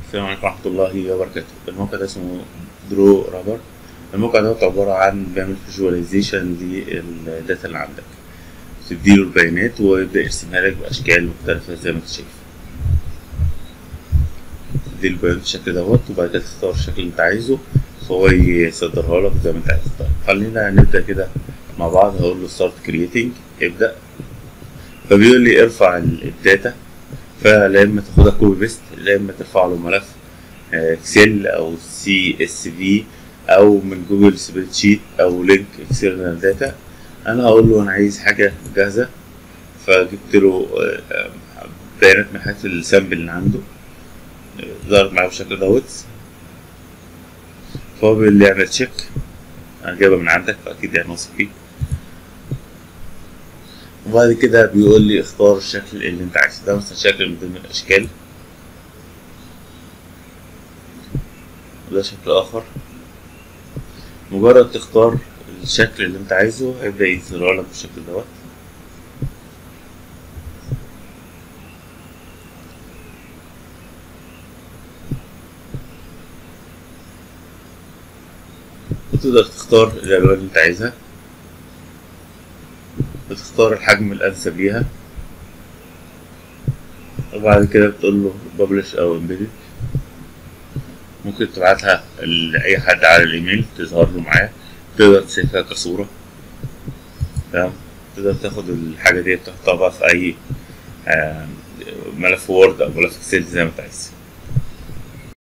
السلام عليكم ورحمة الله وبركاته الموقع ده اسمه درو رابر الموقع ده عبارة عن بيعمل فيجواليزيشن للداتا اللي عندك تديله البيانات ويبدأ يرسمها لك بأشكال مختلفة زي ما انت شايف تديله البيانات بالشكل دوت وبعد كده تختار الشكل اللي انت عايزه فهو يصدرها لك زي ما انت عايز طيب خلينا نبدأ كده مع بعض هقول له ستارت كرييتنج ابدأ فبيقول لي ارفع الداتا فلا اما تاخدها كوبي بيست لا اما ترفع له ملف اكسل او سي اس في او من جوجل سبريد شيت او لينك اكسترنال داتا انا هقول له انا عايز حاجه جاهزه فجبت له بيانات من حيث السامبل اللي عنده ظهرت معايا بالشكل دوت فهو بيقول لي اعمل تشيك انا جايبها من عندك فاكيد يعني واثق فيه وبعد كده بيقول لي اختار الشكل اللي انت عايزه ده مثلا شكل من ضمن الاشكال وده شكل اخر مجرد تختار الشكل اللي انت عايزه هيبدأ يظهر لك بالشكل دوت وتقدر تختار الالوان اللي انت عايزها بتختار الحجم الأنسب ليها وبعد كده بتقول له ببلش أو امبيدد ممكن تبعتها لأي حد على الإيميل تظهر له معاه تقدر تسيبها كصورة تمام تقدر تاخد الحاجة دي تحطها بقى في أي ملف وورد أو ملف اكسل زي ما أنت عايز